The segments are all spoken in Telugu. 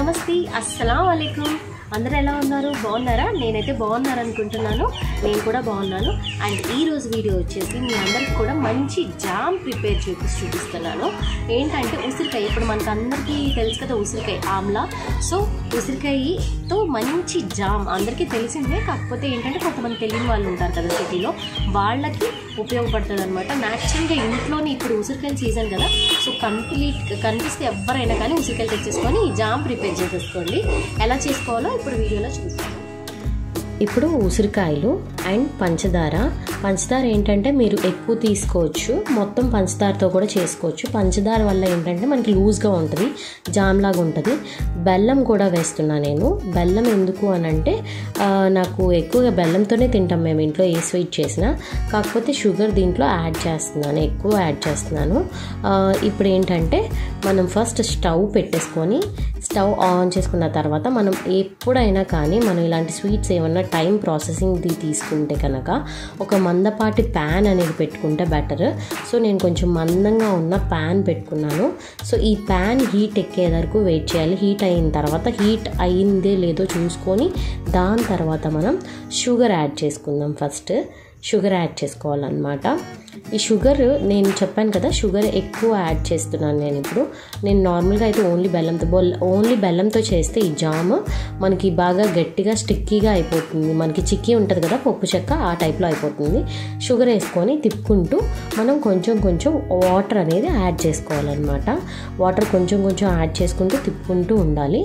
నమస్తే అస్సలం అయికం అందరూ ఎలా ఉన్నారు బాగున్నారా నేనైతే బాగున్నారు అనుకుంటున్నాను నేను కూడా బాగున్నాను అండ్ ఈ రోజు వీడియో వచ్చేసి మీ అందరికి కూడా మంచి జామ్ ప్రిపేర్ చేసి చూపిస్తున్నాను ఏంటంటే ఉసిరికాయ ఇప్పుడు మనకు అందరికీ తెలుసు కదా ఉసిరికాయ ఆమ్లా సో ఉసిరికాయతో మంచి జామ్ అందరికీ తెలిసిందే కాకపోతే ఏంటంటే కొంతమంది తెలియని వాళ్ళు ఉంటారు కదా సిటీలో వాళ్ళకి ఉపయోగపడుతుంది అనమాట న్యాచురల్గా ఇంట్లోనే ఇప్పుడు ఉసిరికాయల సీజన్ కదా సో కంప్లీట్ కనిపిస్తే ఎవరైనా కానీ ఉసిరికాయలు తెచ్చేసుకొని ఈ జామ్ ప్రిపేర్ చేసేసుకోండి ఎలా చేసుకోవాలో ఇప్పుడు వీడియోలో చూస్తాను ఇప్పుడు ఉసిరికాయలు అండ్ పంచదార పంచదార ఏంటంటే మీరు ఎక్కువ తీసుకోవచ్చు మొత్తం పంచదారతో కూడా చేసుకోవచ్చు పంచదార వల్ల ఏంటంటే మనకి లూజ్గా ఉంటుంది జామ్ లాగా ఉంటుంది బెల్లం కూడా వేస్తున్నా నేను బెల్లం ఎందుకు అని అంటే ఆ, నాకు ఎక్కువగా బెల్లంతోనే తింటాం మేము ఇంట్లో ఏ స్వీట్ చేసినా కాకపోతే షుగర్ దీంట్లో యాడ్ చేస్తున్నాను ఎక్కువ యాడ్ చేస్తున్నాను ఆ, ఇప్పుడు ఏంటంటే మనం ఫస్ట్ స్టవ్ పెట్టేసుకొని స్టవ్ ఆన్ చేసుకున్న తర్వాత మనం ఎప్పుడైనా కానీ మనం ఇలాంటి స్వీట్స్ ఏమన్నా టైం ప్రాసెసింగ్ది తీసుకుంటే కనుక ఒక మందపాటి ప్యాన్ అనేది పెట్టుకుంటే బెటర్ సో నేను కొంచెం మందంగా ఉన్న ప్యాన్ పెట్టుకున్నాను సో ఈ ప్యాన్ హీట్ ఎక్కే వరకు వెయిట్ చేయాలి హీట్ అయిన తర్వాత హీట్ అయిందే లేదో చూసుకొని దాని తర్వాత మనం షుగర్ యాడ్ చేసుకుందాం ఫస్ట్ షుగర్ యాడ్ చేసుకోవాలన్నమాట ఈ షుగర్ నేను చెప్పాను కదా షుగర్ ఎక్కువ యాడ్ చేస్తున్నాను నేను ఇప్పుడు నేను నార్మల్గా అయితే ఓన్లీ బెల్లంతో బొల్ ఓన్లీ బెల్లంతో చేస్తే ఈ జామ్ మనకి బాగా గట్టిగా స్టిక్కీగా అయిపోతుంది మనకి చిక్కీ ఉంటుంది కదా పప్పు చెక్క ఆ టైప్లో అయిపోతుంది షుగర్ వేసుకొని తిప్పుకుంటూ మనం కొంచెం కొంచెం వాటర్ అనేది యాడ్ చేసుకోవాలన్నమాట వాటర్ కొంచెం కొంచెం యాడ్ చేసుకుంటూ తిప్పుకుంటూ ఉండాలి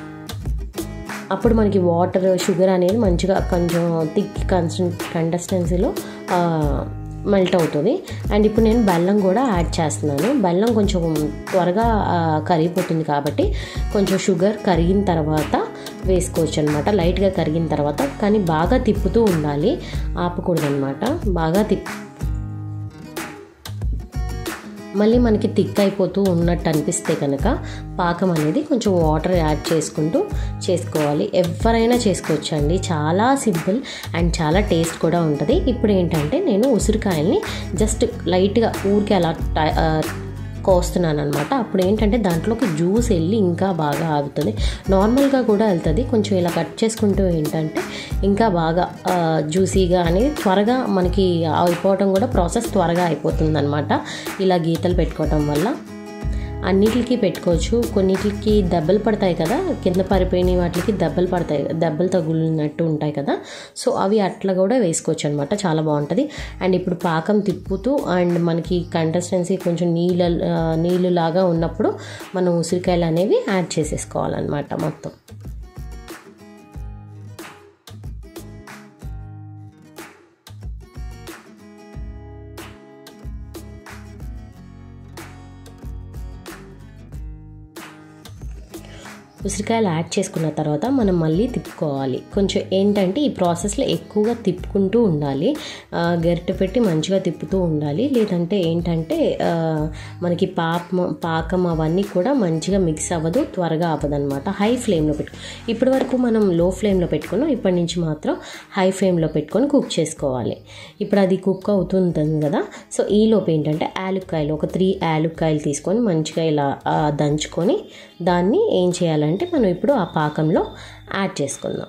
అప్పుడు మనకి వాటర్ షుగర్ అనేది మంచిగా కొంచెం థిక్ కన్సిస్టెన్ కంటెస్టెన్సీలో మెల్ట్ అవుతుంది అండ్ ఇప్పుడు నేను బెల్లం కూడా యాడ్ చేస్తున్నాను బెల్లం కొంచెం త్వరగా ఆ, కరిగిపోతుంది కాబట్టి కొంచెం షుగర్ కరిగిన తర్వాత వేసుకోవచ్చు అనమాట లైట్గా కరిగిన తర్వాత కానీ బాగా తిప్పుతూ ఉండాలి ఆపకూడదు అనమాట బాగా తిప్ మళ్ళీ మనకి థిక్ అయిపోతూ ఉన్నట్టు అనిపిస్తే కనుక పాకం అనేది కొంచెం వాటర్ యాడ్ చేసుకుంటూ చేసుకోవాలి ఎవరైనా చేసుకోవచ్చు అండి చాలా సింపుల్ అండ్ చాలా టేస్ట్ కూడా ఉంటుంది ఇప్పుడు ఏంటంటే నేను ఉసిరికాయల్ని జస్ట్ లైట్గా ఊరికే అలా టై- ఆ, కోస్తున్నాను అనమాట అప్పుడు ఏంటంటే దాంట్లోకి జ్యూస్ వెళ్ళి ఇంకా బాగా ఆగుతుంది నార్మల్గా కూడా వెళ్తుంది కొంచెం ఇలా కట్ చేసుకుంటూ ఏంటంటే ఇంకా బాగా ఆ, జ్యూసీగా అనేది త్వరగా మనకి అయిపోవటం కూడా ప్రాసెస్ త్వరగా అయిపోతుంది అనమాట ఇలా గీతలు పెట్టుకోవటం వల్ల అన్నిటికి పెట్టుకోవచ్చు కొన్నిటికి దెబ్బలు పడతాయి కదా కింద పడిపోయిన వాటికి దెబ్బలు పడతాయి దెబ్బలు తగులినట్టు ఉంటాయి కదా సో అవి అట్లా కూడా వేసుకోవచ్చు అనమాట చాలా బాగుంటుంది అండ్ ఇప్పుడు పాకం తిప్పుతూ అండ్ మనకి కంటెస్టెన్సీ కొంచెం నీళ్ళ ఆ, నీళ్ళు లాగా ఉన్నప్పుడు మనం ఉసిరికాయలు అనేవి యాడ్ చేసేసుకోవాలన్నమాట మొత్తం ఉసిరికాయలు యాడ్ చేసుకున్న తర్వాత మనం మళ్ళీ తిప్పుకోవాలి కొంచెం ఏంటంటే ఈ ప్రాసెస్లో ఎక్కువగా తిప్పుకుంటూ ఉండాలి ఆ, గరిటె పెట్టి మంచిగా తిప్పుతూ ఉండాలి లేదంటే ఏంటంటే ఆ, మనకి పాపం పాకం అవన్నీ కూడా మంచిగా మిక్స్ అవ్వదు త్వరగా అవ్వదన్నమాట హై ఫ్లేమ్లో పెట్టు ఇప్పటి వరకు మనం లో ఫ్లేమ్లో పెట్టుకున్నాం ఇప్పటి నుంచి మాత్రం హై ఫ్లేమ్లో పెట్టుకొని కుక్ చేసుకోవాలి ఇప్పుడు అది కుక్ అవుతుంటుంది కదా సో ఈ లోపు ఏంటంటే యాలుక్కాయలు ఒక త్రీ యాలుక్కాయలు తీసుకొని మంచిగా ఇలా ఆ, దంచుకొని దాన్ని ఏం చేయాలంటే మనం ఇప్పుడు ఆ పాకంలో యాడ్ చేసుకుందాం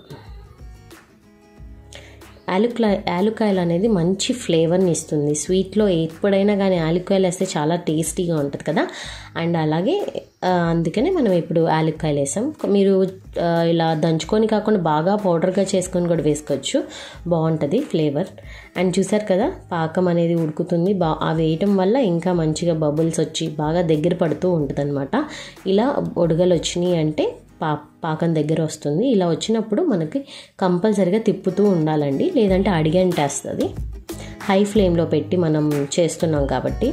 యాలుక్కాయ యాలుక్కాయలు అనేది మంచి ఫ్లేవర్ని ఇస్తుంది స్వీట్లో ఎప్పుడైనా కానీ యాలుక్కాయలు వేస్తే చాలా టేస్టీగా ఉంటుంది కదా అండ్ అలాగే ఆ, అందుకనే మనం ఇప్పుడు యాలుక్కాయలు వేసాం మీరు ఆ, ఇలా దంచుకొని కాకుండా బాగా పౌడర్గా చేసుకొని కూడా వేసుకోవచ్చు బాగుంటుంది ఫ్లేవర్ అండ్ చూసారు కదా పాకం అనేది ఉడుకుతుంది బా ఆ వేయటం వల్ల ఇంకా మంచిగా బబుల్స్ వచ్చి బాగా దగ్గర పడుతూ ఉంటుంది ఇలా ఒడగలు వచ్చినాయి అంటే పా పాకం దగ్గర వస్తుంది ఇలా వచ్చినప్పుడు మనకి కంపల్సరిగా తిప్పుతూ ఉండాలండి లేదంటే అడిగంటేస్తుంది హై ఫ్లేమ్లో పెట్టి మనం చేస్తున్నాం కాబట్టి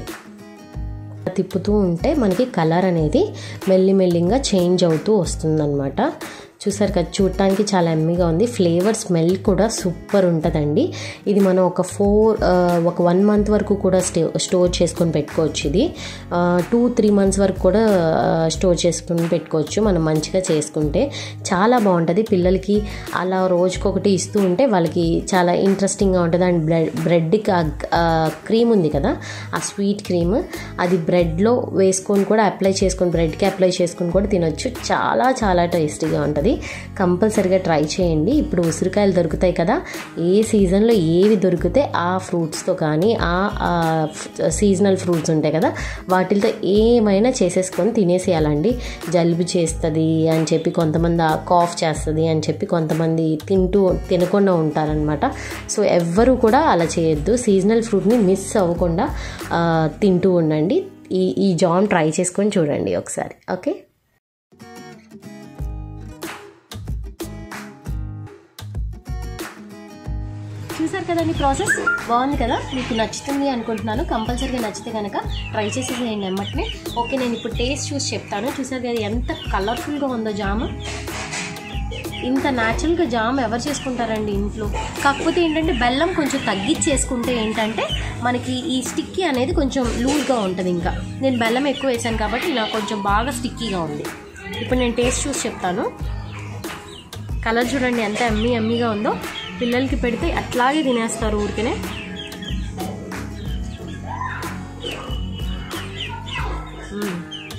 తిప్పుతూ ఉంటే మనకి కలర్ అనేది మెల్లిమెల్లిగా చేంజ్ అవుతూ వస్తుందన్నమాట చూసారు కదా చూడటానికి చాలా ఎమ్మిగా ఉంది ఫ్లేవర్ స్మెల్ కూడా సూపర్ ఉంటుందండి ఇది మనం ఒక ఫోర్ ఒక వన్ మంత్ వరకు కూడా స్టే స్టోర్ చేసుకొని పెట్టుకోవచ్చు ఇది టూ త్రీ మంత్స్ వరకు కూడా స్టోర్ చేసుకుని పెట్టుకోవచ్చు మనం మంచిగా చేసుకుంటే చాలా బాగుంటుంది పిల్లలకి అలా రోజుకొకటి ఇస్తూ ఉంటే వాళ్ళకి చాలా ఇంట్రెస్టింగ్గా ఉంటుంది అండ్ బ్రెడ్ బ్రెడ్కి క్రీమ్ ఉంది కదా ఆ స్వీట్ క్రీమ్ అది బ్రెడ్లో వేసుకొని కూడా అప్లై చేసుకొని బ్రెడ్కి అప్లై చేసుకొని కూడా తినొచ్చు చాలా చాలా టేస్టీగా ఉంటుంది కంపల్సరిగా ట్రై చేయండి ఇప్పుడు ఉసిరికాయలు దొరుకుతాయి కదా ఏ సీజన్లో ఏవి దొరికితే ఆ ఫ్రూట్స్తో కానీ ఆ సీజనల్ ఫ్రూట్స్ ఉంటాయి కదా వాటితో ఏమైనా చేసేసుకొని తినేసేయాలండి జలుబు చేస్తుంది అని చెప్పి కొంతమంది కాఫ్ చేస్తుంది అని చెప్పి కొంతమంది తింటూ తినకుండా ఉంటారనమాట సో ఎవ్వరూ కూడా అలా చేయొద్దు సీజనల్ ఫ్రూట్ని మిస్ అవ్వకుండా ఆ, తింటూ ఉండండి ఈ ఈ జామ్ ట్రై చేసుకొని చూడండి ఒకసారి ఓకే చూసారు కదండి ప్రాసెస్ బాగుంది కదా మీకు నచ్చుతుంది అనుకుంటున్నాను కంపల్సరీగా నచ్చితే కనుక ట్రై చేసేసేయండి ఎమ్మటినే ఓకే నేను ఇప్పుడు టేస్ట్ చూసి చెప్తాను చూసారు కదా ఎంత కలర్ఫుల్గా ఉందో జామ్ ఇంత న్యాచురల్గా జామ్ ఎవరు చేసుకుంటారండి ఇంట్లో కాకపోతే ఏంటంటే బెల్లం కొంచెం తగ్గించేసుకుంటే ఏంటంటే మనకి ఈ స్టిక్కీ అనేది కొంచెం లూజ్గా ఉంటుంది ఇంకా నేను బెల్లం ఎక్కువ వేసాను కాబట్టి నాకు కొంచెం బాగా స్టిక్కీగా ఉంది ఇప్పుడు నేను టేస్ట్ చూసి చెప్తాను కలర్ చూడండి ఎంత ఎమ్మి ఎమ్మిగా ఉందో పిల్లలకి పెడితే అట్లాగే తినేస్తారు ఊరికనే మ్మ్.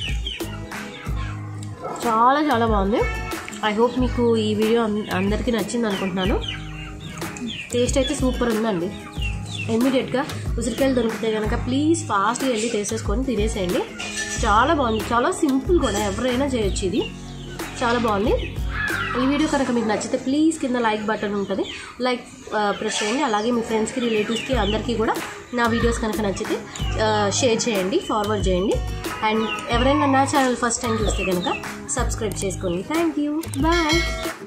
చాలా చాలా బాగుంది ఐ హోప్ మీకు ఈ వీడియో అం- అందరికీ నచ్చింది అనుకుంటున్నాను టేస్ట్ అయితే సూపర్ ఉందండి ఇమ్మీడియట్గా ఉసిరికాయలు దొరికితే కనుక ప్లీజ్ ఫాస్ట్గా వెళ్ళి తీసేసుకొని తినేసేయండి చాలా బాగుంది చాలా సింపుల్ కూడా ఎవరైనా చేయొచ్చు ఇది చాలా బాగుంది ఈ వీడియో కనుక మీకు నచ్చితే ప్లీజ్ కింద లైక్ బటన్ ఉంటుంది లైక్ ప్రెస్ చేయండి అలాగే మీ ఫ్రెండ్స్కి రిలేటివ్స్కి అందరికీ కూడా నా వీడియోస్ కనుక నచ్చితే షేర్ చేయండి ఫార్వర్డ్ చేయండి అండ్ ఎవరైనా నా ఛానల్ ఫస్ట్ టైం చూస్తే కనుక సబ్స్క్రైబ్ చేసుకోండి థ్యాంక్ యూ బాయ్